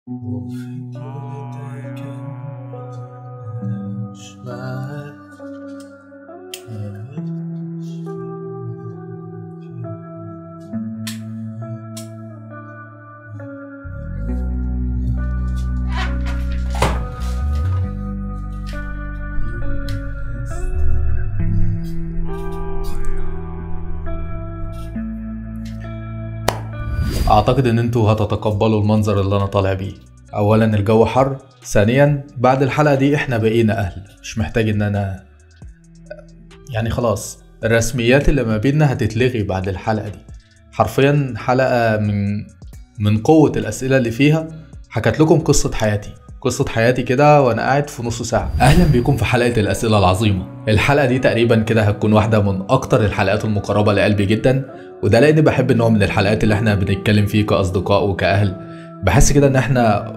وفي ده كان مش معاك اعتقد ان انتوا هتتقبلوا المنظر اللي انا طالع بيه اولا الجو حر ثانيا بعد الحلقه دي احنا بقينا اهل مش محتاج ان انا يعني خلاص الرسميات اللي ما بيننا هتتلغي بعد الحلقه دي حرفيا حلقه من من قوه الاسئله اللي فيها حكت لكم قصه حياتي قصة حياتي كده وانا قاعد في نص ساعة اهلا بيكم في حلقة الاسئلة العظيمة الحلقة دي تقريبا كده هتكون واحدة من اكتر الحلقات المقربة لقلبي جدا وده لاني بحب النوع من الحلقات اللي احنا بنتكلم فيه كاصدقاء وكاهل بحس كده ان احنا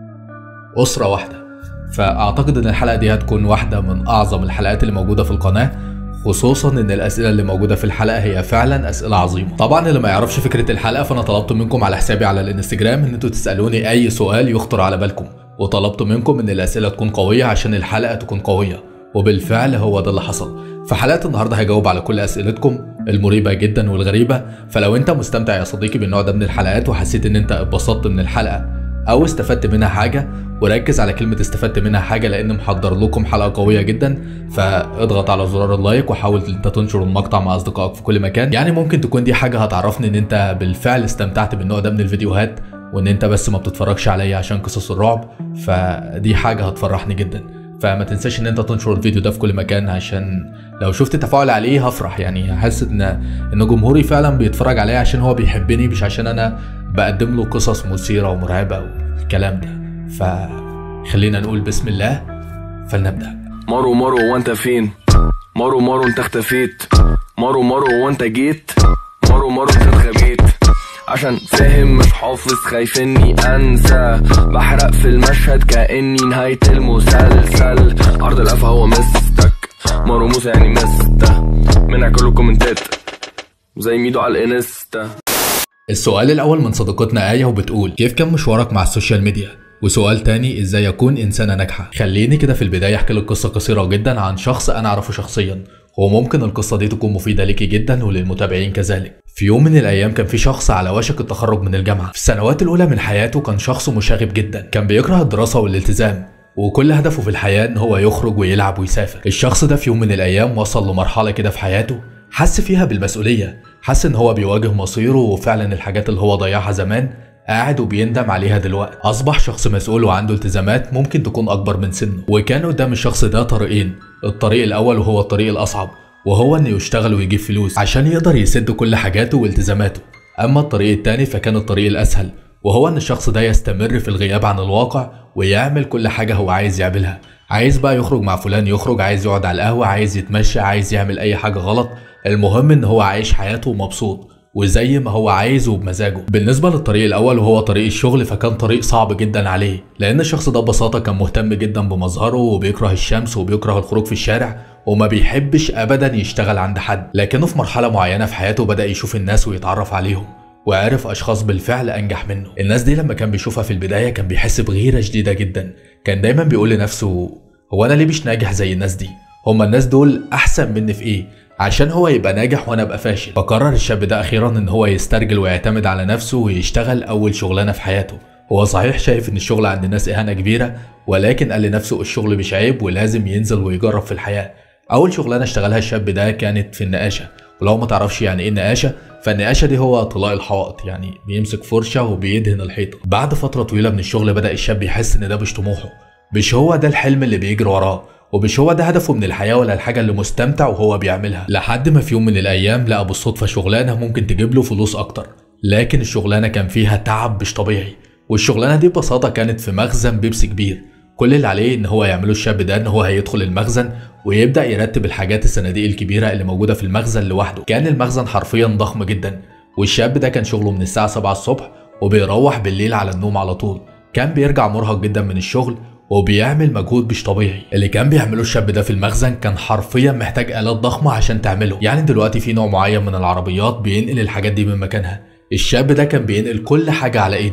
اسرة واحدة فاعتقد ان الحلقة دي هتكون واحدة من اعظم الحلقات اللي موجودة في القناة خصوصا ان الاسئله اللي موجوده في الحلقه هي فعلا اسئله عظيمه طبعا اللي ما يعرفش فكره الحلقه فانا طلبت منكم على حسابي على الانستجرام ان انتوا تسالوني اي سؤال يخطر على بالكم وطلبت منكم ان الاسئله تكون قويه عشان الحلقه تكون قويه وبالفعل هو ده اللي حصل في حلقه النهارده هجاوب على كل اسئلتكم المريبه جدا والغريبه فلو انت مستمتع يا صديقي بالنوع ده من الحلقات وحسيت ان انت اتبسطت من الحلقه او استفدت منها حاجه وركز على كلمه استفدت منها حاجه لان محضر لكم حلقه قويه جدا فاضغط على زرار اللايك وحاول انت تنشر المقطع مع اصدقائك في كل مكان يعني ممكن تكون دي حاجه هتعرفني ان انت بالفعل استمتعت بالنوع ده من الفيديوهات وان انت بس ما بتتفرجش عليا عشان قصص الرعب فدي حاجه هتفرحني جدا فما تنساش ان انت تنشر الفيديو ده في كل مكان عشان لو شفت تفاعل عليه هفرح يعني هحس ان ان جمهوري فعلا بيتفرج عليا عشان هو بيحبني مش عشان انا بقدم له قصص مثيره ومرعبه والكلام ده فخلينا نقول بسم الله فلنبدا مارو مارو هو انت فين مارو مارو انت اختفيت مارو مارو هو انت جيت مارو مارو انت اتغبيت عشان فاهم مش حافظ خايف اني انسى بحرق في المشهد كاني نهاية المسلسل عرض القفا هو مستك مارو موسى يعني مسته منع كل الكومنتات زي ميدو على الانستا السؤال الأول من صديقتنا آية وبتقول كيف كان مشوارك مع السوشيال ميديا؟ وسؤال تاني ازاي اكون انسانة ناجحة؟ خليني كده في البداية احكي لك قصة قصيرة جدا عن شخص انا اعرفه شخصيا وممكن القصة دي تكون مفيدة ليكي جدا وللمتابعين كذلك. في يوم من الايام كان في شخص على وشك التخرج من الجامعة. في السنوات الاولى من حياته كان شخص مشاغب جدا، كان بيكره الدراسة والالتزام. وكل هدفه في الحياة ان هو يخرج ويلعب ويسافر. الشخص ده في يوم من الايام وصل لمرحلة كده في حياته حس فيها بالمسؤولية حس ان هو بيواجه مصيره وفعلا الحاجات اللي هو ضيعها زمان قاعد وبيندم عليها دلوقتي اصبح شخص مسؤول وعنده التزامات ممكن تكون اكبر من سنه وكان قدام الشخص ده طريقين الطريق الاول وهو الطريق الاصعب وهو انه يشتغل ويجيب فلوس عشان يقدر يسد كل حاجاته والتزاماته اما الطريق التاني فكان الطريق الاسهل وهو ان الشخص ده يستمر في الغياب عن الواقع ويعمل كل حاجه هو عايز يعملها عايز بقى يخرج مع فلان يخرج عايز يقعد على القهوه عايز يتمشى عايز يعمل اي حاجه غلط المهم ان هو عايش حياته مبسوط وزي ما هو عايز وبمزاجه بالنسبة للطريق الأول وهو طريق الشغل فكان طريق صعب جدا عليه لأن الشخص ده ببساطة كان مهتم جدا بمظهره وبيكره الشمس وبيكره الخروج في الشارع وما بيحبش أبدا يشتغل عند حد لكنه في مرحلة معينة في حياته بدأ يشوف الناس ويتعرف عليهم وعرف أشخاص بالفعل أنجح منه الناس دي لما كان بيشوفها في البداية كان بيحس بغيرة شديدة جدا كان دايما بيقول لنفسه هو أنا ليه مش ناجح زي الناس دي هما الناس دول أحسن مني في إيه عشان هو يبقى ناجح وانا ابقى فاشل فقرر الشاب ده اخيرا ان هو يسترجل ويعتمد على نفسه ويشتغل اول شغلانه في حياته هو صحيح شايف ان الشغل عند الناس اهانه كبيره ولكن قال لنفسه الشغل مش عيب ولازم ينزل ويجرب في الحياه اول شغلانه اشتغلها الشاب ده كانت في النقاشه ولو ما تعرفش يعني ايه النقاشه فالنقاشه دي هو طلاء الحوائط يعني بيمسك فرشه وبيدهن الحيطه بعد فتره طويله من الشغل بدا الشاب يحس ان ده مش طموحه مش هو ده الحلم اللي بيجري وراه ومش هو ده هدفه من الحياة ولا الحاجة اللي مستمتع وهو بيعملها لحد ما في يوم من الأيام لقى بالصدفة شغلانة ممكن تجيب له فلوس أكتر لكن الشغلانة كان فيها تعب مش طبيعي والشغلانة دي ببساطة كانت في مخزن بيبسي كبير كل اللي عليه ان هو يعمله الشاب ده ان هو هيدخل المخزن ويبدا يرتب الحاجات الصناديق الكبيره اللي موجوده في المخزن لوحده كان المخزن حرفيا ضخم جدا والشاب ده كان شغله من الساعه 7 الصبح وبيروح بالليل على النوم على طول كان بيرجع مرهق جدا من الشغل وبيعمل مجهود مش طبيعي اللي كان بيعمله الشاب ده في المخزن كان حرفيا محتاج آلات ضخمة عشان تعمله يعني دلوقتي في نوع معين من العربيات بينقل الحاجات دي من مكانها الشاب ده كان بينقل كل حاجة على ايده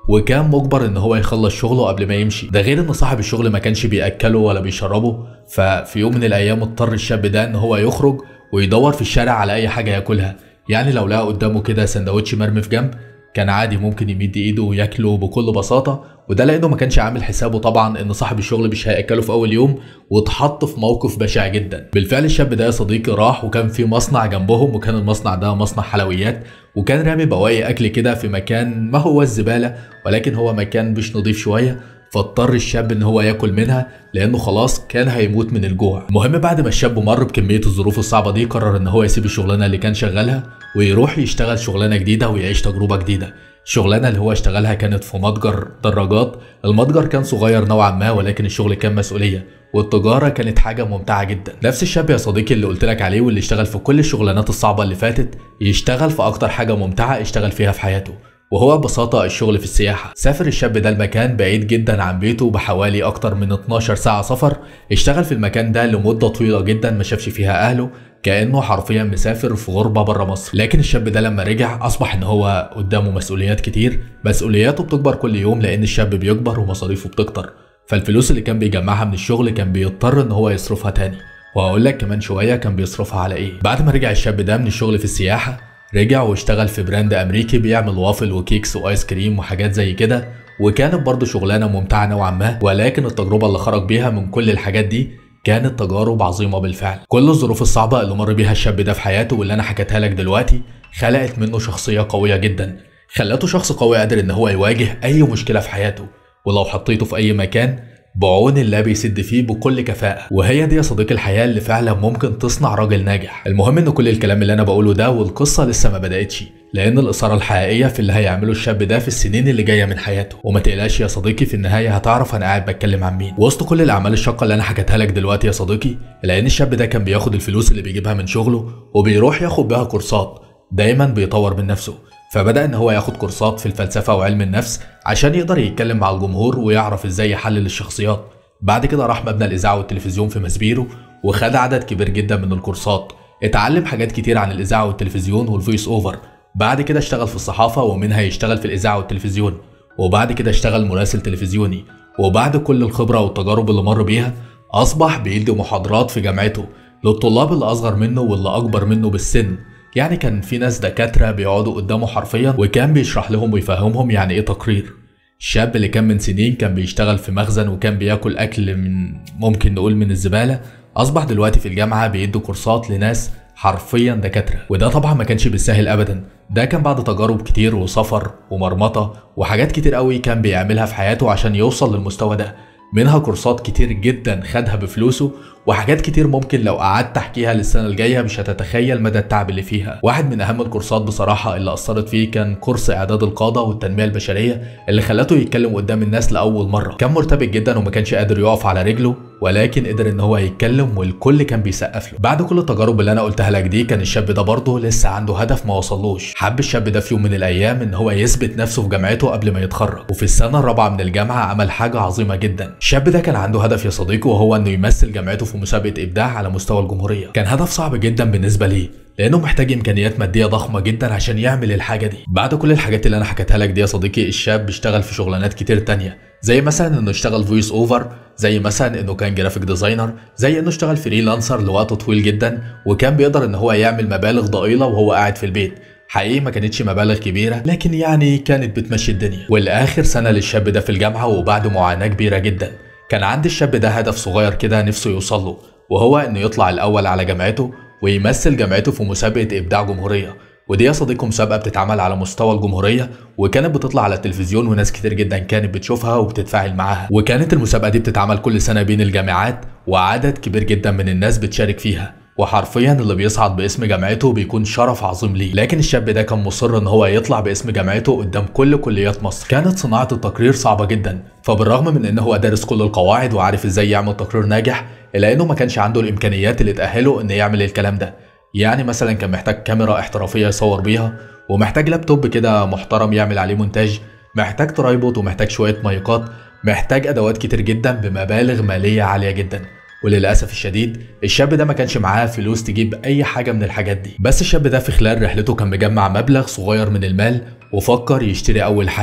وكان مجبر ان هو يخلص شغله قبل ما يمشي ده غير ان صاحب الشغل ما كانش بياكله ولا بيشربه ففي يوم من الايام اضطر الشاب ده ان هو يخرج ويدور في الشارع على اي حاجه ياكلها يعني لو لقى قدامه كده سندوتش مرمي في جنب كان عادي ممكن يمد ايده وياكله بكل بساطه وده لانه ما كانش عامل حسابه طبعا ان صاحب الشغل مش هياكله في اول يوم واتحط في موقف بشع جدا بالفعل الشاب ده يا صديقي راح وكان في مصنع جنبهم وكان المصنع ده مصنع حلويات وكان رامي بواقي اكل كده في مكان ما هو الزباله ولكن هو مكان مش نظيف شويه فاضطر الشاب ان هو ياكل منها لانه خلاص كان هيموت من الجوع المهم بعد ما الشاب مر بكميه الظروف الصعبه دي قرر ان هو يسيب الشغلانه اللي كان شغالها ويروح يشتغل شغلانه جديده ويعيش تجربه جديده الشغلانه اللي هو اشتغلها كانت في متجر دراجات المتجر كان صغير نوعا ما ولكن الشغل كان مسؤوليه والتجاره كانت حاجه ممتعه جدا نفس الشاب يا صديقي اللي قلت لك عليه واللي اشتغل في كل الشغلانات الصعبه اللي فاتت يشتغل في اكتر حاجه ممتعه اشتغل فيها في حياته وهو ببساطة الشغل في السياحة سافر الشاب ده المكان بعيد جدا عن بيته بحوالي أكتر من 12 ساعة سفر اشتغل في المكان ده لمدة طويلة جدا ما شافش فيها أهله كأنه حرفيا مسافر في غربة بره مصر لكن الشاب ده لما رجع أصبح إن هو قدامه مسؤوليات كتير مسؤولياته بتكبر كل يوم لأن الشاب بيكبر ومصاريفه بتكتر فالفلوس اللي كان بيجمعها من الشغل كان بيضطر إن هو يصرفها تاني وهقول لك كمان شوية كان بيصرفها على إيه بعد ما رجع الشاب ده من الشغل في السياحة رجع واشتغل في براند امريكي بيعمل وافل وكيكس وايس كريم وحاجات زي كده وكانت برضه شغلانه ممتعه نوعا ما ولكن التجربه اللي خرج بيها من كل الحاجات دي كانت تجارب عظيمه بالفعل كل الظروف الصعبه اللي مر بيها الشاب ده في حياته واللي انا حكيتها لك دلوقتي خلقت منه شخصيه قويه جدا خلته شخص قوي قادر ان هو يواجه اي مشكله في حياته ولو حطيته في اي مكان بعون الله بيسد فيه بكل كفاءة وهي دي يا صديقي الحياة اللي فعلا ممكن تصنع راجل ناجح المهم ان كل الكلام اللي انا بقوله ده والقصة لسه ما بدأتش لان الإثارة الحقيقية في اللي هيعمله الشاب ده في السنين اللي جاية من حياته وما تقلقش يا صديقي في النهاية هتعرف انا قاعد بتكلم عن مين وسط كل الأعمال الشاقة اللي انا حكيتها لك دلوقتي يا صديقي لان الشاب ده كان بياخد الفلوس اللي بيجيبها من شغله وبيروح ياخد بيها كورسات دايما بيطور من نفسه فبدأ إن هو ياخد كورسات في الفلسفة وعلم النفس عشان يقدر يتكلم مع الجمهور ويعرف إزاي يحلل الشخصيات بعد كده راح مبنى الإذاعة والتلفزيون في مسبيرو وخد عدد كبير جدا من الكورسات اتعلم حاجات كتير عن الإذاعة والتلفزيون والفويس أوفر بعد كده اشتغل في الصحافة ومنها يشتغل في الإذاعة والتلفزيون وبعد كده اشتغل مراسل تلفزيوني وبعد كل الخبرة والتجارب اللي مر بيها أصبح بيدي محاضرات في جامعته للطلاب اللي أصغر منه واللي أكبر منه بالسن يعني كان في ناس دكاترة بيقعدوا قدامه حرفيا وكان بيشرح لهم ويفهمهم يعني إيه تقرير الشاب اللي كان من سنين كان بيشتغل في مخزن وكان بياكل اكل من ممكن نقول من الزباله اصبح دلوقتي في الجامعه بيدوا كورسات لناس حرفيا دكاتره وده طبعا ما كانش بالسهل ابدا ده كان بعد تجارب كتير وسفر ومرمطه وحاجات كتير قوي كان بيعملها في حياته عشان يوصل للمستوى ده منها كورسات كتير جدا خدها بفلوسه وحاجات كتير ممكن لو قعدت احكيها للسنه الجايه مش هتتخيل مدى التعب اللي فيها واحد من اهم الكورسات بصراحه اللي اثرت فيه كان كورس اعداد القاده والتنميه البشريه اللي خلته يتكلم قدام الناس لاول مره كان مرتبك جدا وما كانش قادر يقف على رجله ولكن قدر ان هو يتكلم والكل كان بيسقف له بعد كل التجارب اللي انا قلتها لك دي كان الشاب ده برضه لسه عنده هدف ما وصلوش حب الشاب ده في يوم من الايام ان هو يثبت نفسه في جامعته قبل ما يتخرج وفي السنه الرابعه من الجامعه عمل حاجه عظيمه جدا الشاب ده كان عنده هدف يا صديقي وهو انه يمثل جامعته في مسابقه ابداع على مستوى الجمهوريه كان هدف صعب جدا بالنسبه ليه لانه محتاج امكانيات ماديه ضخمه جدا عشان يعمل الحاجه دي بعد كل الحاجات اللي انا حكيتها لك دي يا صديقي الشاب اشتغل في شغلانات كتير تانية زي مثلا انه اشتغل فويس اوفر زي مثلا انه كان جرافيك ديزاينر زي انه اشتغل فريلانسر لوقت طويل جدا وكان بيقدر ان هو يعمل مبالغ ضئيله وهو قاعد في البيت حقيقي ما كانتش مبالغ كبيره لكن يعني كانت بتمشي الدنيا والاخر سنه للشاب ده في الجامعه وبعد معاناه كبيره جدا كان عند الشاب ده هدف صغير كده نفسه يوصل له وهو انه يطلع الاول على جامعته ويمثل جامعته في مسابقه ابداع جمهوريه ودي يا صديقي مسابقه بتتعمل على مستوى الجمهوريه وكانت بتطلع على التلفزيون وناس كتير جدا كانت بتشوفها وبتتفاعل معاها وكانت المسابقه دي بتتعمل كل سنه بين الجامعات وعدد كبير جدا من الناس بتشارك فيها وحرفيا اللي بيصعد باسم جامعته بيكون شرف عظيم ليه لكن الشاب ده كان مصر ان هو يطلع باسم جامعته قدام كل كليات مصر كانت صناعه التقرير صعبه جدا فبالرغم من ان هو دارس كل القواعد وعارف ازاي يعمل تقرير ناجح الا انه ما كانش عنده الامكانيات اللي تاهله ان يعمل الكلام ده يعني مثلا كان محتاج كاميرا احترافيه يصور بيها ومحتاج لابتوب كده محترم يعمل عليه مونتاج محتاج ترايبود ومحتاج شويه مايكات محتاج ادوات كتير جدا بمبالغ ماليه عاليه جدا وللاسف الشديد الشاب ده ما كانش معاه فلوس تجيب اي حاجه من الحاجات دي بس الشاب ده في خلال رحلته كان مجمع مبلغ صغير من المال وفكر يشتري اول حاجه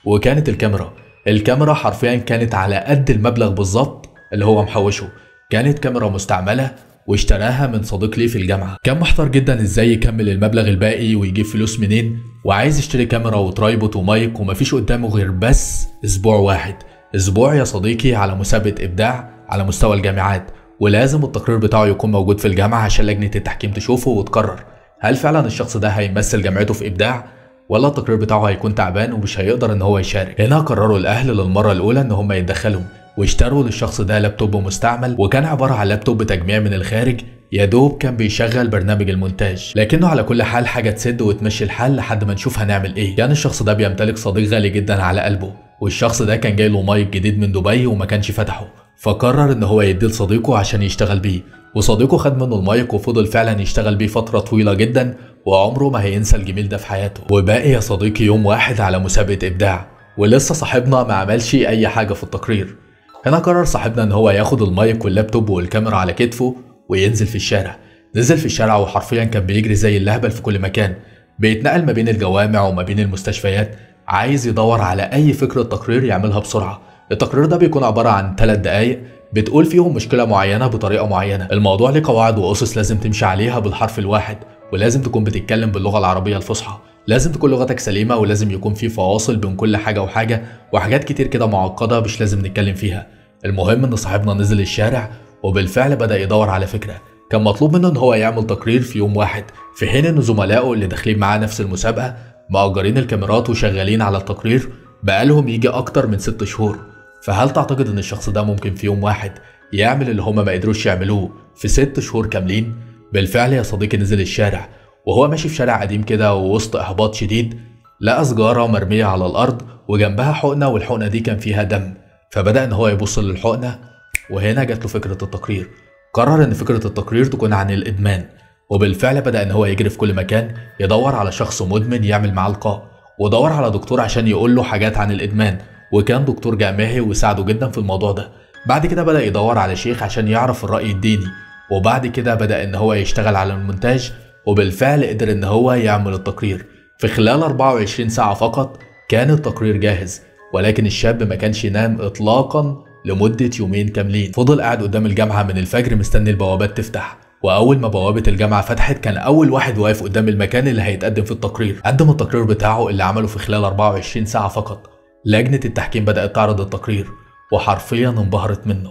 وكانت الكاميرا الكاميرا حرفيا كانت على قد المبلغ بالظبط اللي هو محوشه كانت كاميرا مستعملة واشتراها من صديق لي في الجامعة كان محتار جدا ازاي يكمل المبلغ الباقي ويجيب فلوس منين وعايز يشتري كاميرا وترايبوت ومايك ومفيش قدامه غير بس اسبوع واحد اسبوع يا صديقي على مسابقة ابداع على مستوى الجامعات ولازم التقرير بتاعه يكون موجود في الجامعة عشان لجنة التحكيم تشوفه وتقرر هل فعلا الشخص ده هيمثل جامعته في ابداع ولا التقرير بتاعه هيكون تعبان ومش هيقدر ان هو يشارك هنا قرروا الاهل للمره الاولى ان هم يتدخلوا واشتروا للشخص ده لابتوب مستعمل وكان عباره عن لابتوب تجميع من الخارج يا دوب كان بيشغل برنامج المونتاج لكنه على كل حال حاجه تسد وتمشي الحال لحد ما نشوف هنعمل ايه كان الشخص ده بيمتلك صديق غالي جدا على قلبه والشخص ده كان جاي له مايك جديد من دبي وما كانش فتحه فقرر ان هو يديه لصديقه عشان يشتغل بيه وصديقه خد منه المايك وفضل فعلا يشتغل بيه فترة طويلة جدا وعمره ما هينسى الجميل ده في حياته وباقي يا صديقي يوم واحد على مسابقة إبداع ولسه صاحبنا ما عملش أي حاجة في التقرير هنا قرر صاحبنا إن هو ياخد المايك واللابتوب والكاميرا على كتفه وينزل في الشارع نزل في الشارع وحرفيا كان بيجري زي اللهبل في كل مكان بيتنقل ما بين الجوامع وما بين المستشفيات عايز يدور على أي فكرة تقرير يعملها بسرعة التقرير ده بيكون عبارة عن 3 دقايق بتقول فيهم مشكلة معينة بطريقة معينة الموضوع ليه قواعد وأسس لازم تمشي عليها بالحرف الواحد ولازم تكون بتتكلم باللغة العربية الفصحى لازم تكون لغتك سليمة ولازم يكون في فواصل بين كل حاجة وحاجة وحاجات كتير كده معقدة مش لازم نتكلم فيها المهم ان صاحبنا نزل الشارع وبالفعل بدأ يدور على فكرة كان مطلوب منه ان هو يعمل تقرير في يوم واحد في حين ان زملائه اللي داخلين معاه نفس المسابقة مأجرين الكاميرات وشغالين على التقرير بقالهم يجي أكتر من ست شهور فهل تعتقد ان الشخص ده ممكن في يوم واحد يعمل اللي هما ما قدروش يعملوه في ست شهور كاملين بالفعل يا صديقي نزل الشارع وهو ماشي في شارع قديم كده ووسط احباط شديد لقى سجارة مرمية على الأرض وجنبها حقنة والحقنة دي كان فيها دم فبدأ إن هو يبص للحقنة وهنا جات له فكرة التقرير قرر إن فكرة التقرير تكون عن الإدمان وبالفعل بدأ إن هو يجري في كل مكان يدور على شخص مدمن يعمل معاه لقاء ودور على دكتور عشان يقول له حاجات عن الإدمان وكان دكتور جامعي وساعده جدا في الموضوع ده بعد كده بدأ يدور على شيخ عشان يعرف الرأي الديني وبعد كده بدأ إن هو يشتغل على المونتاج وبالفعل قدر إن هو يعمل التقرير في خلال 24 ساعة فقط كان التقرير جاهز ولكن الشاب ما كانش ينام إطلاقا لمدة يومين كاملين فضل قاعد قدام الجامعة من الفجر مستني البوابات تفتح وأول ما بوابة الجامعة فتحت كان أول واحد واقف قدام المكان اللي هيتقدم في التقرير قدم التقرير بتاعه اللي عمله في خلال 24 ساعة فقط لجنة التحكيم بدأت تعرض التقرير وحرفيا انبهرت منه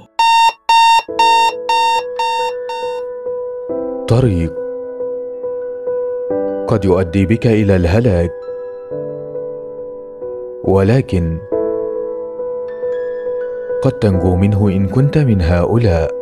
طريق قد يؤدي بك الى الهلاك ولكن قد تنجو منه ان كنت من هؤلاء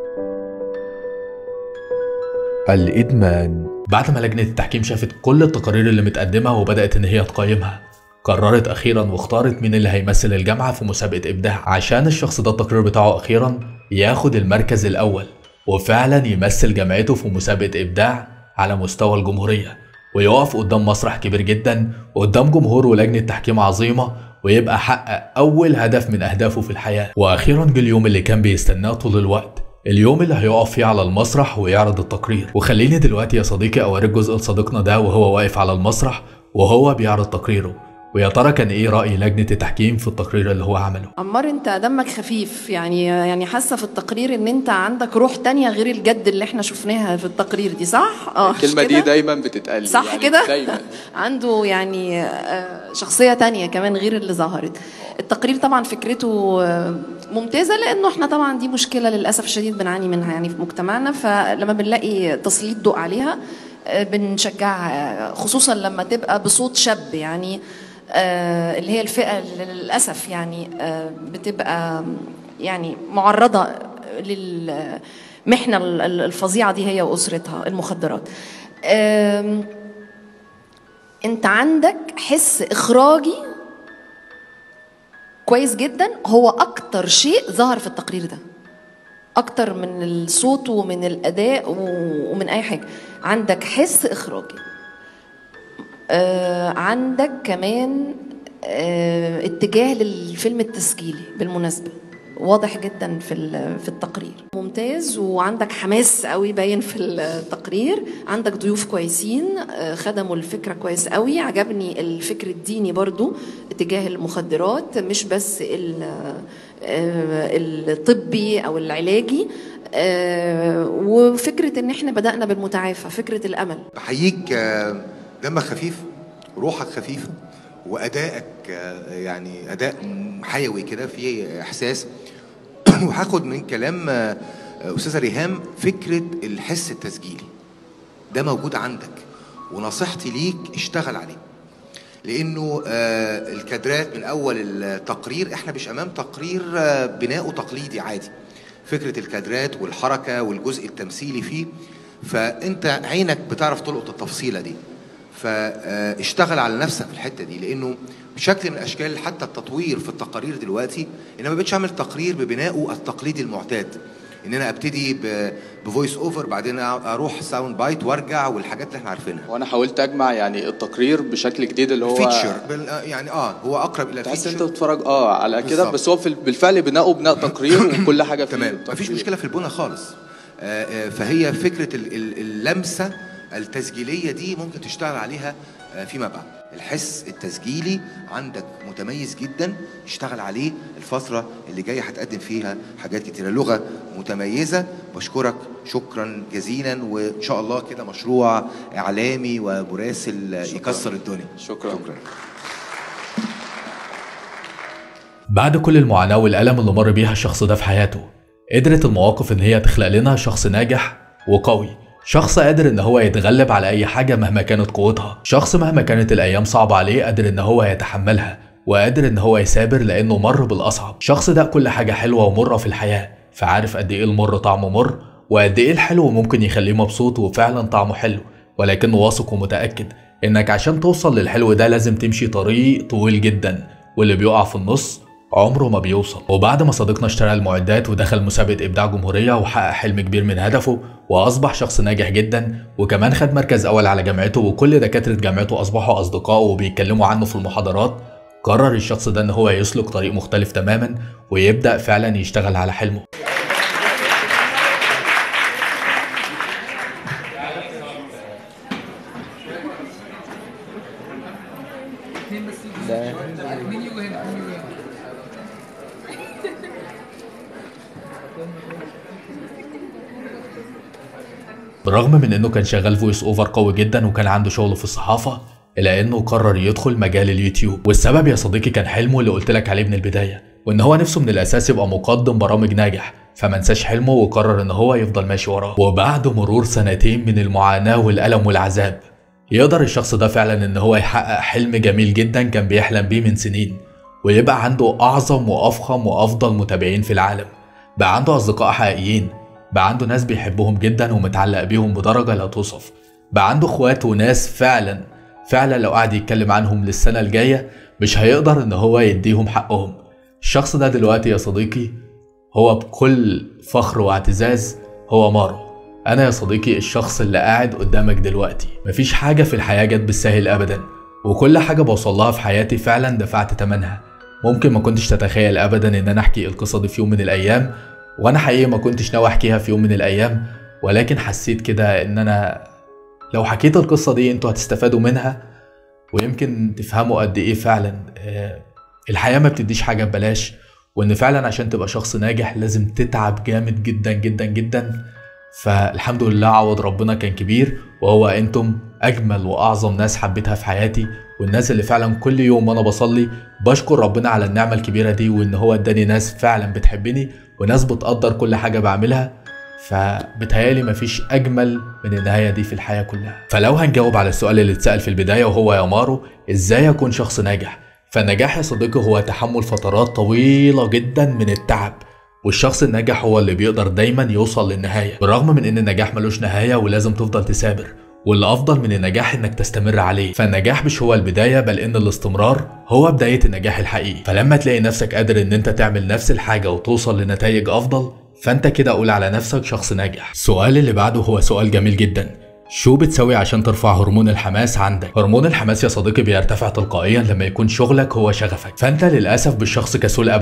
الادمان بعد ما لجنة التحكيم شافت كل التقارير اللي متقدمة وبدأت إن هي تقيمها قررت أخيرا واختارت مين اللي هيمثل الجامعة في مسابقة إبداع عشان الشخص ده التقرير بتاعه أخيرا ياخد المركز الأول وفعلا يمثل جامعته في مسابقة إبداع على مستوى الجمهورية ويقف قدام مسرح كبير جدا قدام جمهور ولجنة تحكيم عظيمة ويبقى حقق أول هدف من أهدافه في الحياة وأخيرا جه اليوم اللي كان بيستناه طول الوقت اليوم اللي هيقف فيه على المسرح ويعرض التقرير وخليني دلوقتي يا صديقي أوريك جزء لصديقنا ده وهو واقف على المسرح وهو بيعرض تقريره ويا ترى كان ايه رأي لجنة التحكيم في التقرير اللي هو عمله عمار انت دمك خفيف يعني يعني حاسه في التقرير ان انت عندك روح تانية غير الجد اللي احنا شفناها في التقرير دي صح؟ اه مش الكلمة دي كده؟ دايما بتتقال لي، صح يعني كده؟ دايما عنده يعني آه، شخصية تانية كمان غير اللي ظهرت التقرير طبعا فكرته آه، ممتازة لأنه احنا طبعا دي مشكلة للأسف الشديد بنعاني منها يعني في مجتمعنا فلما بنلاقي تسليط ضوء عليها آه، بنشجعها خصوصا لما تبقى بصوت شاب يعني آه، اللي هي الفئة اللي للأسف يعني آه، بتبقى يعني معرضة للمحنة ال- ال- الفظيعة دي هي وأسرتها المخدرات آم، انت عندك حس اخراجي كويس جدا هو اكتر شيء ظهر في التقرير ده اكتر من الصوت ومن الاداء و- ومن اي حاجه عندك حس اخراجي آه عندك كمان آه اتجاه للفيلم التسجيلي بالمناسبه واضح جدا في ال- في التقرير ممتاز وعندك حماس قوي باين في التقرير عندك ضيوف كويسين آه، خدموا الفكره كويس قوي عجبني الفكر الديني برضو تجاه المخدرات مش بس ال- آه، الطبي او العلاجي آه، وفكره ان احنا بدانا بالمتعافى فكره الامل بحييك آه، دمك خفيف روحك خفيفة وأدائك آه، يعني أداء حيوي كده فيه إحساس وهاخد من كلام آه، أستاذة ريهام فكرة الحس التسجيلي ده موجود عندك ونصيحتي ليك اشتغل عليه لانه آه، الكادرات من اول التقرير احنا مش امام تقرير آه، بناؤه تقليدي عادي فكره الكادرات والحركه والجزء التمثيلي فيه فانت عينك بتعرف تلقط التفصيله دي فاشتغل على نفسك في الحته دي لانه بشكل من الاشكال حتى التطوير في التقارير دلوقتي انا ما بقتش اعمل تقرير ببنائه التقليدي المعتاد ان انا ابتدي بفويس اوفر بعدين اروح ساوند بايت وارجع والحاجات اللي احنا عارفينها وانا حاولت اجمع يعني التقرير بشكل جديد اللي هو فيتشر بال- آه، يعني اه هو اقرب الى تحس انت فيتشر بتتفرج اه على كده بالظبط. بس هو في بالفعل بناؤه بناء تقرير وكل حاجه فيه تمام مفيش تقرير. مشكله في البنى خالص آه، آه، فهي فكره ال- ال- اللمسه التسجيليه دي ممكن تشتغل عليها آه، فيما بعد الحس التسجيلي عندك متميز جدا اشتغل عليه الفتره اللي جايه هتقدم فيها حاجات كتيره لغه متميزه بشكرك شكرا جزيلا وان شاء الله كده مشروع اعلامي ومراسل آه، يكسر الدنيا شكرا. شكرا بعد كل المعاناة والألم اللي مر بيها الشخص ده في حياته قدرت المواقف إن هي تخلق لنا شخص ناجح وقوي شخص قادر إن هو يتغلب على أي حاجة مهما كانت قوتها شخص مهما كانت الأيام صعبة عليه قادر إن هو يتحملها وقادر إن هو يثابر لأنه مر بالأصعب شخص ده كل حاجة حلوة ومرة في الحياة فعارف قد إيه المر طعمه مر وقد إيه الحلو ممكن يخليه مبسوط وفعلا طعمه حلو ولكنه واثق ومتأكد إنك عشان توصل للحلو ده لازم تمشي طريق طويل جدا واللي بيقع في النص عمره ما بيوصل وبعد ما صديقنا اشترى المعدات ودخل مسابقة إبداع جمهورية وحقق حلم كبير من هدفه وأصبح شخص ناجح جدا وكمان خد مركز أول على جامعته وكل دكاترة جامعته أصبحوا أصدقائه وبيتكلموا عنه في المحاضرات قرر الشخص ده إن هو يسلك طريق مختلف تماما ويبدأ فعلا يشتغل على حلمه بالرغم من انه كان شغال فويس اوفر قوي جدا وكان عنده شغل في الصحافه الا انه قرر يدخل مجال اليوتيوب والسبب يا صديقي كان حلمه اللي قلت لك عليه من البدايه وان هو نفسه من الاساس يبقى مقدم برامج ناجح فما نساش حلمه وقرر ان هو يفضل ماشي وراه وبعد مرور سنتين من المعاناه والالم والعذاب يقدر الشخص ده فعلا ان هو يحقق حلم جميل جدا كان بيحلم بيه من سنين ويبقى عنده اعظم وافخم وافضل متابعين في العالم بقى عنده اصدقاء حقيقيين بقى عنده ناس بيحبهم جدا ومتعلق بيهم بدرجة لا توصف بقى عنده اخوات وناس فعلا فعلا لو قعد يتكلم عنهم للسنة الجاية مش هيقدر ان هو يديهم حقهم الشخص ده دلوقتي يا صديقي هو بكل فخر واعتزاز هو مارو انا يا صديقي الشخص اللي قاعد قدامك دلوقتي مفيش حاجة في الحياة جت بالسهل ابدا وكل حاجة بوصل لها في حياتي فعلا دفعت تمنها ممكن ما كنتش تتخيل ابدا ان انا احكي القصة دي في يوم من الايام وانا حقيقي ما كنتش ناوي احكيها في يوم من الايام ولكن حسيت كده ان انا لو حكيت القصة دي انتوا هتستفادوا منها ويمكن تفهموا قد ايه فعلا آه، الحياة ما بتديش حاجة ببلاش وان فعلا عشان تبقى شخص ناجح لازم تتعب جامد جدا جدا جدا فالحمد لله عوض ربنا كان كبير وهو انتم اجمل واعظم ناس حبيتها في حياتي والناس اللي فعلا كل يوم وانا بصلي بشكر ربنا على النعمة الكبيرة دي وان هو اداني ناس فعلا بتحبني وناس بتقدر كل حاجة بعملها فبتهيالي مفيش أجمل من النهاية دي في الحياة كلها فلو هنجاوب على السؤال اللي اتسأل في البداية وهو يا مارو إزاي أكون شخص ناجح فالنجاح يا صديقي هو تحمل فترات طويلة جدا من التعب والشخص الناجح هو اللي بيقدر دايما يوصل للنهاية بالرغم من ان النجاح ملوش نهاية ولازم تفضل تثابر واللي افضل من النجاح انك تستمر عليه فالنجاح مش هو البداية بل ان الاستمرار هو بداية النجاح الحقيقي فلما تلاقي نفسك قادر ان انت تعمل نفس الحاجة وتوصل لنتائج افضل فانت كده قول على نفسك شخص ناجح السؤال اللي بعده هو سؤال جميل جدا شو بتسوي عشان ترفع هرمون الحماس عندك؟ هرمون الحماس يا صديقي بيرتفع تلقائيا لما يكون شغلك هو شغفك، فانت للاسف بالشخص كسول ابدا،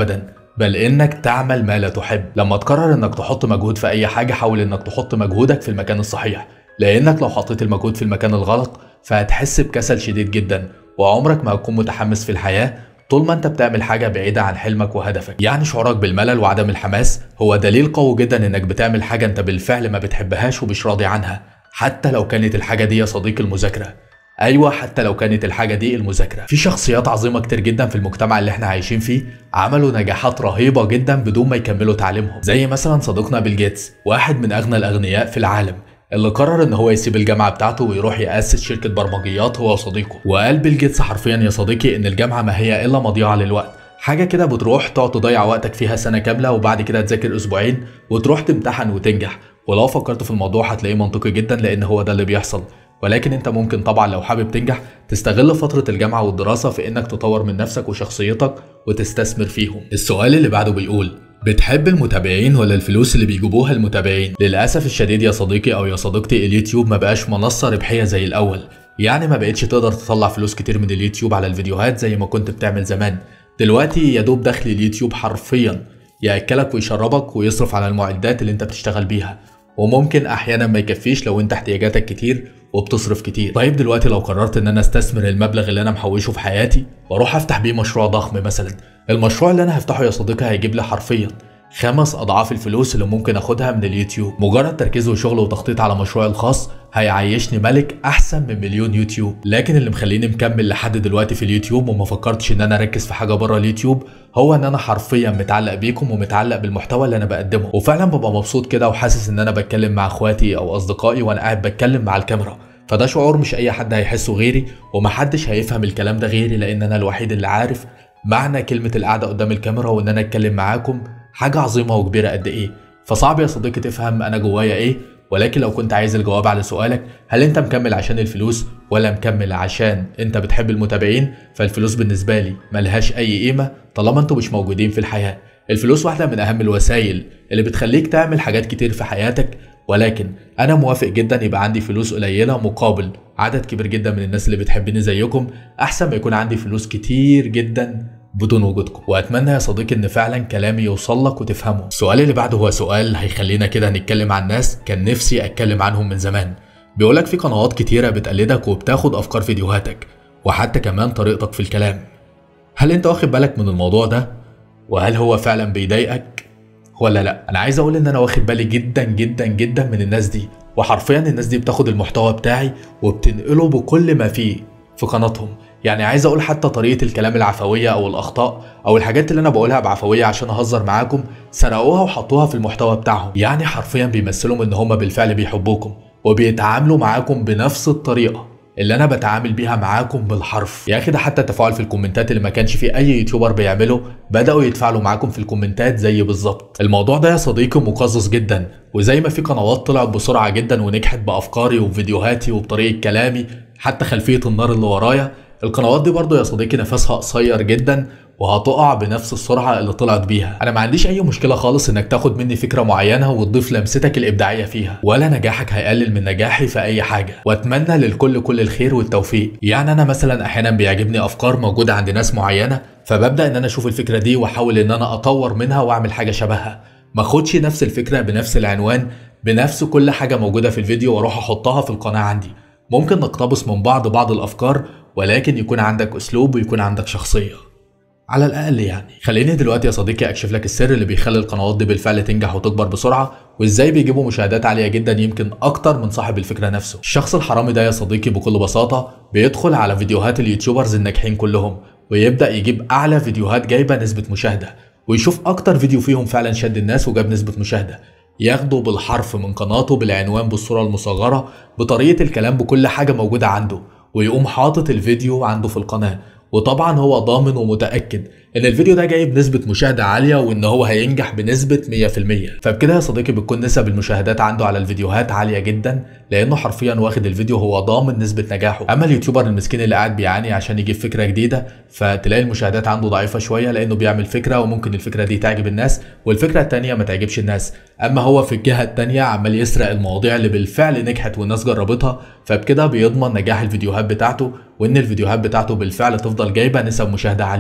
بل انك تعمل ما لا تحب لما تقرر انك تحط مجهود في اي حاجه حاول انك تحط مجهودك في المكان الصحيح لانك لو حطيت المجهود في المكان الغلط فهتحس بكسل شديد جدا وعمرك ما هتكون متحمس في الحياه طول ما انت بتعمل حاجه بعيده عن حلمك وهدفك يعني شعورك بالملل وعدم الحماس هو دليل قوي جدا انك بتعمل حاجه انت بالفعل ما بتحبهاش ومش راضي عنها حتى لو كانت الحاجه دي يا صديقي المذاكره ايوه حتى لو كانت الحاجه دي المذاكره في شخصيات عظيمه كتير جدا في المجتمع اللي احنا عايشين فيه عملوا نجاحات رهيبه جدا بدون ما يكملوا تعليمهم زي مثلا صديقنا بيل جيتس واحد من اغنى الاغنياء في العالم اللي قرر ان هو يسيب الجامعه بتاعته ويروح ياسس شركه برمجيات هو وصديقه وقال بيل جيتس حرفيا يا صديقي ان الجامعه ما هي الا مضيعه للوقت حاجه كده بتروح تقعد تضيع وقتك فيها سنه كامله وبعد كده تذاكر اسبوعين وتروح تمتحن وتنجح ولو فكرت في الموضوع هتلاقيه منطقي جدا لان هو ده اللي بيحصل ولكن انت ممكن طبعا لو حابب تنجح تستغل فترة الجامعة والدراسة في انك تطور من نفسك وشخصيتك وتستثمر فيهم السؤال اللي بعده بيقول بتحب المتابعين ولا الفلوس اللي بيجيبوها المتابعين للاسف الشديد يا صديقي او يا صديقتي اليوتيوب ما بقاش منصة ربحية زي الاول يعني ما بقتش تقدر تطلع فلوس كتير من اليوتيوب على الفيديوهات زي ما كنت بتعمل زمان دلوقتي يا دوب دخل اليوتيوب حرفيا ياكلك ويشربك ويصرف على المعدات اللي انت بتشتغل بيها وممكن احيانا ما يكفيش لو انت احتياجاتك كتير وبتصرف كتير طيب دلوقتي لو قررت ان انا استثمر المبلغ اللي انا محوشه في حياتي واروح افتح بيه مشروع ضخم مثلا المشروع اللي انا هفتحه يا صديقي هيجيب لي حرفيا خمس اضعاف الفلوس اللي ممكن اخدها من اليوتيوب مجرد تركيز وشغل وتخطيط على مشروعي الخاص هيعيشني ملك احسن من مليون يوتيوب لكن اللي مخليني مكمل لحد دلوقتي في اليوتيوب وما فكرتش ان انا اركز في حاجه بره اليوتيوب هو ان انا حرفيا متعلق بيكم ومتعلق بالمحتوى اللي انا بقدمه وفعلا ببقى مبسوط كده وحاسس ان انا بتكلم مع اخواتي او اصدقائي وانا قاعد بتكلم مع الكاميرا فده شعور مش اي حد هيحسه غيري ومحدش هيفهم الكلام ده غيري لان انا الوحيد اللي عارف معنى كلمه القعده قدام الكاميرا وان انا اتكلم معاكم حاجه عظيمه وكبيره قد ايه فصعب يا صديقي تفهم انا جوايا ايه ولكن لو كنت عايز الجواب على سؤالك هل انت مكمل عشان الفلوس ولا مكمل عشان انت بتحب المتابعين فالفلوس بالنسبه لي ملهاش اي قيمه طالما انتوا مش موجودين في الحياه الفلوس واحده من اهم الوسائل اللي بتخليك تعمل حاجات كتير في حياتك ولكن انا موافق جدا يبقى عندي فلوس قليله مقابل عدد كبير جدا من الناس اللي بتحبني زيكم احسن ما يكون عندي فلوس كتير جدا بدون وجودكم واتمنى يا صديقي ان فعلا كلامي يوصل لك وتفهمه السؤال اللي بعده هو سؤال هيخلينا كده نتكلم عن ناس كان نفسي اتكلم عنهم من زمان بيقولك في قنوات كتيره بتقلدك وبتاخد افكار فيديوهاتك وحتى كمان طريقتك في الكلام هل انت واخد بالك من الموضوع ده وهل هو فعلا بيضايقك ولا لا انا عايز اقول ان انا واخد بالي جدا جدا جدا من الناس دي وحرفيا الناس دي بتاخد المحتوى بتاعي وبتنقله بكل ما فيه في قناتهم يعني عايز اقول حتى طريقه الكلام العفويه او الاخطاء او الحاجات اللي انا بقولها بعفويه عشان اهزر معاكم سرقوها وحطوها في المحتوى بتاعهم يعني حرفيا بيمثلوا ان هم بالفعل بيحبوكم وبيتعاملوا معاكم بنفس الطريقه اللي انا بتعامل بيها معاكم بالحرف يا اخي ده حتى التفاعل في الكومنتات اللي ما كانش فيه اي يوتيوبر بيعمله بداوا يتفاعلوا معاكم في الكومنتات زي بالظبط الموضوع ده يا صديقي مقزز جدا وزي ما في قنوات طلعت بسرعه جدا ونجحت بافكاري وفيديوهاتي وبطريقه كلامي حتى خلفيه النار اللي ورايا القنوات دي برضو يا صديقي نفسها قصير جدا وهتقع بنفس السرعة اللي طلعت بيها أنا ما عنديش أي مشكلة خالص إنك تاخد مني فكرة معينة وتضيف لمستك الإبداعية فيها ولا نجاحك هيقلل من نجاحي في أي حاجة وأتمنى للكل كل الخير والتوفيق يعني أنا مثلا أحيانا بيعجبني أفكار موجودة عند ناس معينة فببدأ إن أنا أشوف الفكرة دي وأحاول إن أنا أطور منها وأعمل حاجة شبهها ما اخدش نفس الفكرة بنفس العنوان بنفس كل حاجة موجودة في الفيديو وأروح أحطها في القناة عندي ممكن نقتبس من بعض بعض الأفكار ولكن يكون عندك اسلوب ويكون عندك شخصيه على الاقل يعني خليني دلوقتي يا صديقي اكشف لك السر اللي بيخلي القنوات دي بالفعل تنجح وتكبر بسرعه وازاي بيجيبوا مشاهدات عاليه جدا يمكن اكتر من صاحب الفكره نفسه الشخص الحرامي ده يا صديقي بكل بساطه بيدخل على فيديوهات اليوتيوبرز الناجحين كلهم ويبدا يجيب اعلى فيديوهات جايبه نسبه مشاهده ويشوف اكتر فيديو فيهم فعلا شد الناس وجاب نسبه مشاهده ياخده بالحرف من قناته بالعنوان بالصوره المصغره بطريقه الكلام بكل حاجه موجوده عنده ويقوم حاطط الفيديو عنده في القناة وطبعا هو ضامن ومتأكد ان الفيديو ده جايب نسبة مشاهدة عالية وان هو هينجح بنسبة 100% فبكده يا صديقي بتكون نسب المشاهدات عنده على الفيديوهات عالية جدا لانه حرفيا واخد الفيديو هو ضامن نسبة نجاحه اما اليوتيوبر المسكين اللي قاعد بيعاني عشان يجيب فكرة جديدة فتلاقي المشاهدات عنده ضعيفة شوية لانه بيعمل فكرة وممكن الفكرة دي تعجب الناس والفكرة التانية ما تعجبش الناس اما هو في الجهة التانية عمال يسرق المواضيع اللي بالفعل نجحت والناس جربتها فبكده بيضمن نجاح الفيديوهات بتاعته وان الفيديوهات بتاعته بالفعل تفضل جايبة نسب مشاهدة عالية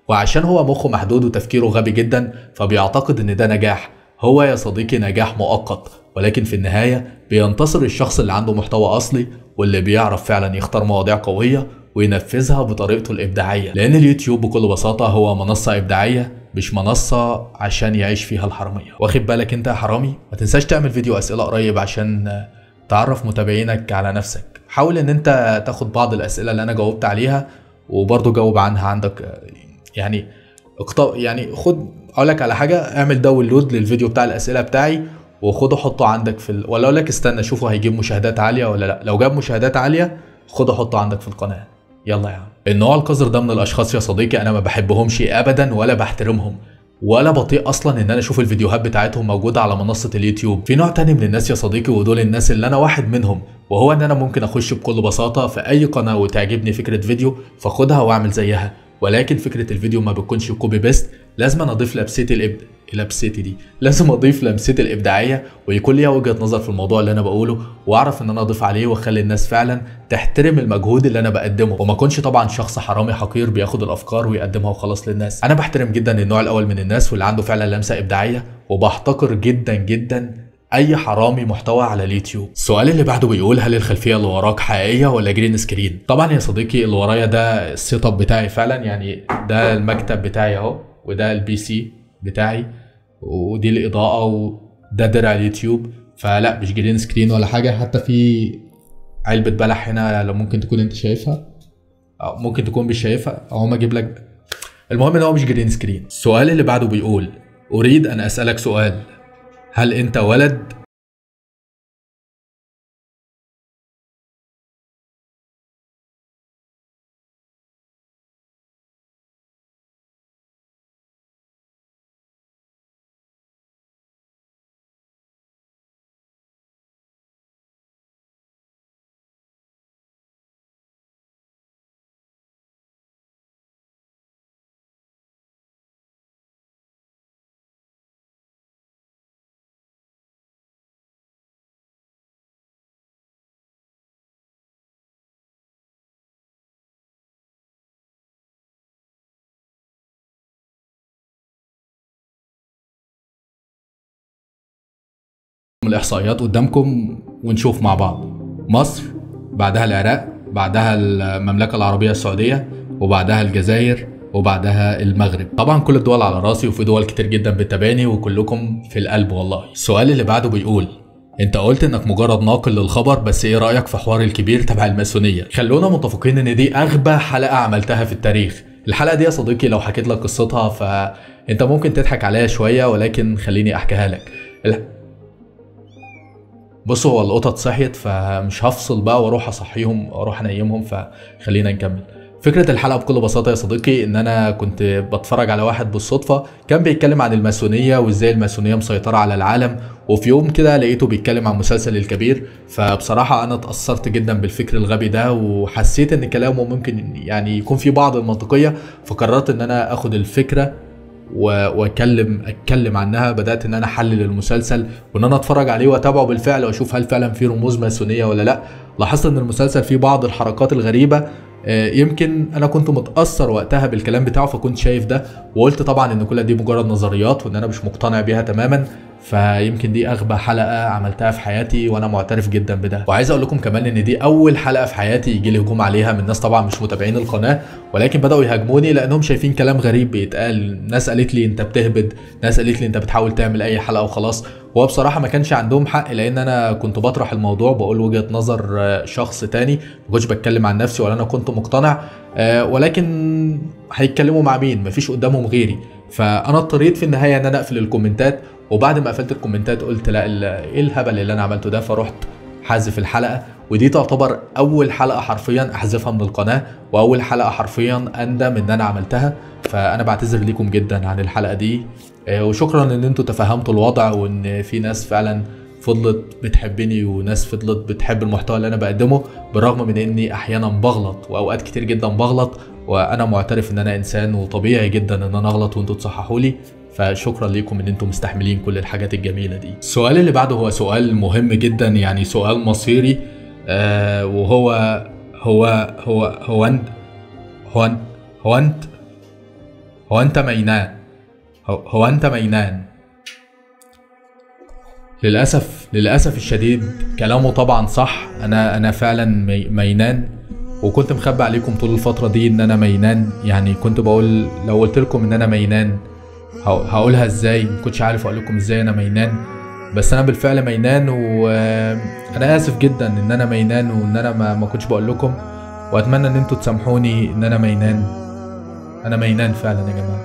وعشان هو مخه محدود وتفكيره غبي جدا فبيعتقد ان ده نجاح هو يا صديقي نجاح مؤقت ولكن في النهاية بينتصر الشخص اللي عنده محتوى أصلي واللي بيعرف فعلا يختار مواضيع قوية وينفذها بطريقته الإبداعية لأن اليوتيوب بكل بساطة هو منصة إبداعية مش منصة عشان يعيش فيها الحرامية واخد بالك انت يا حرامي ما تنساش تعمل فيديو أسئلة قريب عشان تعرف متابعينك على نفسك حاول ان انت تاخد بعض الأسئلة اللي أنا جاوبت عليها وبرضه جاوب عنها عندك يعني اقط... يعني خد اقول لك على حاجه اعمل داونلود للفيديو بتاع الاسئله بتاعي وخده حطه عندك في ال... ولا اقول لك استنى شوفه هيجيب مشاهدات عاليه ولا لا لو جاب مشاهدات عاليه خده حطه عندك في القناه يلا يا عم النوع القذر ده من الاشخاص يا صديقي انا ما بحبهمش ابدا ولا بحترمهم ولا بطيء اصلا ان انا اشوف الفيديوهات بتاعتهم موجوده على منصه اليوتيوب في نوع تاني من الناس يا صديقي ودول الناس اللي انا واحد منهم وهو ان انا ممكن اخش بكل بساطه في اي قناه وتعجبني فكره فيديو فاخدها واعمل زيها ولكن فكره الفيديو ما بتكونش كوبي بيست لازم أنا اضيف لمستي الابد لمستي دي لازم اضيف لمستي الابداعيه ويكون ليها وجهه نظر في الموضوع اللي انا بقوله واعرف ان انا اضيف عليه واخلي الناس فعلا تحترم المجهود اللي انا بقدمه وما اكونش طبعا شخص حرامي حقير بياخد الافكار ويقدمها وخلاص للناس انا بحترم جدا النوع الاول من الناس واللي عنده فعلا لمسه ابداعيه وبحتقر جدا جدا اي حرامي محتوى على اليوتيوب السؤال اللي بعده بيقول هل الخلفيه اللي وراك حقيقيه ولا جرين سكرين طبعا يا صديقي اللي ورايا ده السيت اب بتاعي فعلا يعني ده المكتب بتاعي اهو وده البي سي بتاعي ودي الاضاءه وده درع اليوتيوب فلا مش جرين سكرين ولا حاجه حتى في علبه بلح هنا لو ممكن تكون انت شايفها أو ممكن تكون مش شايفها او ما اجيب لك المهم ان هو مش جرين سكرين السؤال اللي بعده بيقول اريد ان اسالك سؤال هل انت ولد الاحصائيات قدامكم ونشوف مع بعض مصر بعدها العراق بعدها المملكه العربيه السعوديه وبعدها الجزائر وبعدها المغرب طبعا كل الدول على راسي وفي دول كتير جدا بتتابعني وكلكم في القلب والله السؤال اللي بعده بيقول انت قلت انك مجرد ناقل للخبر بس ايه رايك في حوار الكبير تبع الماسونيه خلونا متفقين ان دي اغبى حلقه عملتها في التاريخ الحلقه دي يا صديقي لو حكيت لك قصتها فانت ممكن تضحك عليها شويه ولكن خليني احكيها لك ال- بص هو القطط صحيت فمش هفصل بقى واروح اصحيهم واروح انيمهم فخلينا نكمل فكرة الحلقة بكل بساطة يا صديقي إن أنا كنت بتفرج على واحد بالصدفة كان بيتكلم عن الماسونية وإزاي الماسونية مسيطرة على العالم وفي يوم كده لقيته بيتكلم عن مسلسل الكبير فبصراحة أنا اتأثرت جدا بالفكر الغبي ده وحسيت إن كلامه ممكن يعني يكون فيه بعض المنطقية فقررت إن أنا آخد الفكرة و- واتكلم اتكلم عنها بدات ان انا احلل المسلسل وان انا اتفرج عليه واتابعه بالفعل واشوف هل فعلا في رموز ماسونيه ولا لا لاحظت ان المسلسل فيه بعض الحركات الغريبه آه، يمكن انا كنت متاثر وقتها بالكلام بتاعه فكنت شايف ده وقلت طبعا ان كل دي مجرد نظريات وان انا مش مقتنع بيها تماما فيمكن دي اغبى حلقه عملتها في حياتي وانا معترف جدا بده وعايز اقول لكم كمان ان دي اول حلقه في حياتي يجي لي هجوم عليها من ناس طبعا مش متابعين القناه ولكن بداوا يهاجموني لانهم شايفين كلام غريب بيتقال ناس قالت لي انت بتهبد ناس قالت لي انت بتحاول تعمل اي حلقه وخلاص وهو بصراحه ما كانش عندهم حق لان انا كنت بطرح الموضوع بقول وجهه نظر آه، شخص تاني ما كنتش بتكلم عن نفسي ولا انا كنت مقتنع آه، ولكن هيتكلموا مع مين مفيش قدامهم غيري فانا اضطريت في النهايه ان انا اقفل الكومنتات وبعد ما قفلت الكومنتات قلت لا ال- ايه الهبل اللي انا عملته ده فرحت حذف الحلقه ودي تعتبر اول حلقه حرفيا احذفها من القناه واول حلقه حرفيا اندم ان انا عملتها فانا بعتذر ليكم جدا عن الحلقه دي آه، وشكرا ان انتوا تفهمتوا الوضع وان في ناس فعلا فضلت بتحبني وناس فضلت بتحب المحتوى اللي انا بقدمه بالرغم من اني احيانا بغلط واوقات كتير جدا بغلط وانا معترف ان انا انسان وطبيعي جدا ان انا اغلط وانتوا تصححوا لي فشكرا ليكم ان انتم مستحملين كل الحاجات الجميله دي السؤال اللي بعده هو سؤال مهم جدا يعني سؤال مصيري آه وهو هو هو هو انت هو انت هو انت هو انت مينان هو, هو انت مينان للاسف للاسف الشديد كلامه طبعا صح انا انا فعلا مي- مينان وكنت مخبي عليكم طول الفتره دي ان انا مينان يعني كنت بقول لو قلت لكم ان انا مينان هق- هقولها ازاي ما كنتش عارف اقول لكم ازاي انا مينان بس انا بالفعل مينان وانا اسف جدا ان انا مينان وان انا ما, ما كنتش بقول لكم واتمنى ان انتوا تسامحوني ان انا مينان انا مينان فعلا يا جماعه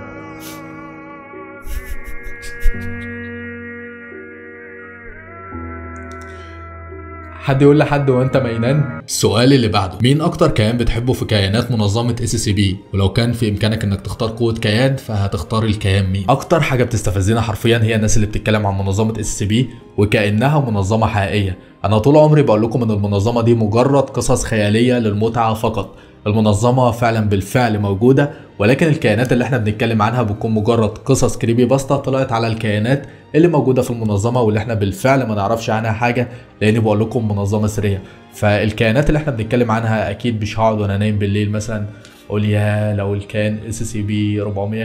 حد يقول لحد هو انت مينان السؤال اللي بعده مين اكتر كيان بتحبه في كيانات منظمه اس سي بي ولو كان في امكانك انك تختار قوه كيان فهتختار الكيان مين اكتر حاجه بتستفزنا حرفيا هي الناس اللي بتتكلم عن منظمه اس سي بي وكانها منظمه حقيقيه انا طول عمري بقول لكم ان المنظمه دي مجرد قصص خياليه للمتعه فقط المنظمة فعلا بالفعل موجودة ولكن الكيانات اللي احنا بنتكلم عنها بتكون مجرد قصص كريبي باستا طلعت على الكيانات اللي موجودة في المنظمة واللي احنا بالفعل ما نعرفش عنها حاجة لان بقول لكم منظمة سرية فالكيانات اللي احنا بنتكلم عنها اكيد مش هقعد وانا نايم بالليل مثلا اقول يا لو الكيان اس سي بي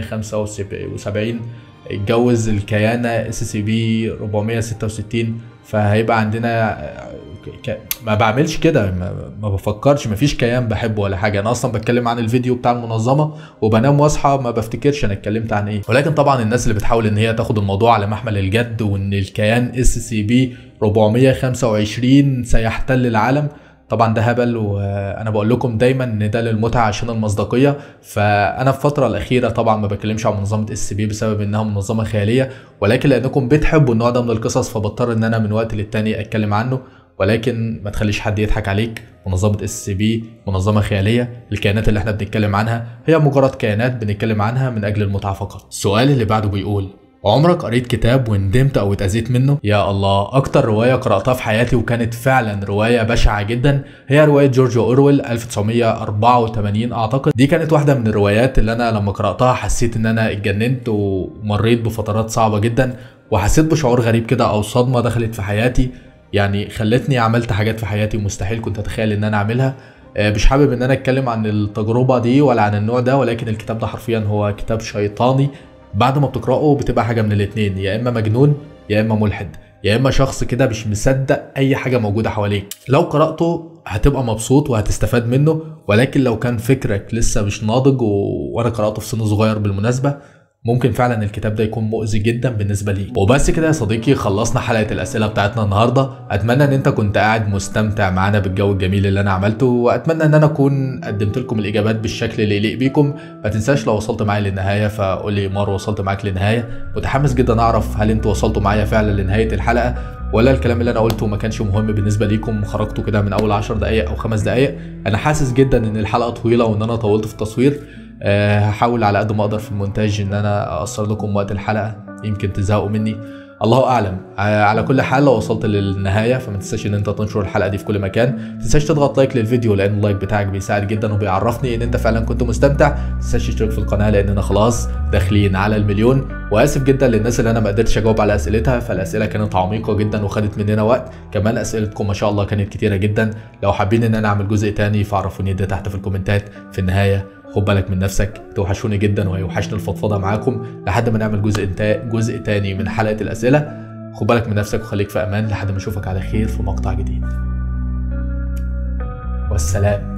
475 اتجوز الكيانة اس سي بي 466 فهيبقى عندنا ك... ما بعملش كده ما... ما بفكرش ما فيش كيان بحبه ولا حاجه انا اصلا بتكلم عن الفيديو بتاع المنظمه وبنام واصحى ما بفتكرش انا اتكلمت عن ايه ولكن طبعا الناس اللي بتحاول ان هي تاخد الموضوع على محمل الجد وان الكيان اس سي بي 425 سيحتل العالم طبعا ده هبل وانا بقول لكم دايما ان ده للمتعه عشان المصداقيه فانا في الفتره الاخيره طبعا ما بكلمش عن منظمه اس بي بسبب انها منظمه خياليه ولكن لانكم بتحبوا النوع ده من القصص فبضطر ان انا من وقت للتاني اتكلم عنه ولكن ما تخليش حد يضحك عليك منظمة اس بي منظمة خيالية الكيانات اللي احنا بنتكلم عنها هي مجرد كيانات بنتكلم عنها من اجل المتعة فقط السؤال اللي بعده بيقول عمرك قريت كتاب وندمت او اتأذيت منه؟ يا الله اكتر رواية قرأتها في حياتي وكانت فعلا رواية بشعة جدا هي رواية جورج اورويل 1984 اعتقد دي كانت واحدة من الروايات اللي انا لما قرأتها حسيت ان انا اتجننت ومريت بفترات صعبة جدا وحسيت بشعور غريب كده او صدمة دخلت في حياتي يعني خلتني عملت حاجات في حياتي مستحيل كنت اتخيل ان انا اعملها آه، مش حابب ان انا اتكلم عن التجربة دي ولا عن النوع ده ولكن الكتاب ده حرفيا هو كتاب شيطاني بعد ما بتقرأه بتبقى حاجة من الاتنين يا اما مجنون يا اما ملحد يا اما شخص كده مش مصدق اي حاجة موجودة حواليك لو قرأته هتبقى مبسوط وهتستفاد منه ولكن لو كان فكرك لسه مش ناضج و... وانا قرأته في سن صغير بالمناسبة ممكن فعلا الكتاب ده يكون مؤذي جدا بالنسبه لي وبس كده يا صديقي خلصنا حلقه الاسئله بتاعتنا النهارده اتمنى ان انت كنت قاعد مستمتع معانا بالجو الجميل اللي انا عملته واتمنى ان انا اكون قدمت لكم الاجابات بالشكل اللي يليق بيكم ما تنساش لو وصلت معايا للنهايه فقول لي مار وصلت معاك للنهايه متحمس جدا اعرف هل انتوا وصلتوا معايا فعلا لنهايه الحلقه ولا الكلام اللي انا قلته ما كانش مهم بالنسبه ليكم خرجتوا كده من اول 10 دقائق او خمس دقائق انا حاسس جدا ان الحلقه طويله وان انا طولت في التصوير أه هحاول على قد ما اقدر في المونتاج ان انا اقصر لكم وقت الحلقه يمكن تزهقوا مني الله اعلم آه، على كل حال لو وصلت للنهايه فما تنساش ان انت تنشر الحلقه دي في كل مكان ما تنساش تضغط لايك للفيديو لان اللايك بتاعك بيساعد جدا وبيعرفني ان انت فعلا كنت مستمتع ما تنساش تشترك في القناه لاننا خلاص داخلين على المليون واسف جدا للناس اللي انا ما قدرتش اجاوب على اسئلتها فالاسئله كانت عميقه جدا وخدت مننا وقت كمان اسئلتكم ما شاء الله كانت كتيره جدا لو حابين ان انا اعمل جزء تاني فعرفوني ده تحت في الكومنتات في النهايه خد بالك من نفسك توحشوني جدا وهيوحشني الفضفضه معاكم لحد ما نعمل جزء انتا... جزء تاني من حلقه الاسئله خد بالك من نفسك وخليك في امان لحد ما اشوفك على خير في مقطع جديد والسلام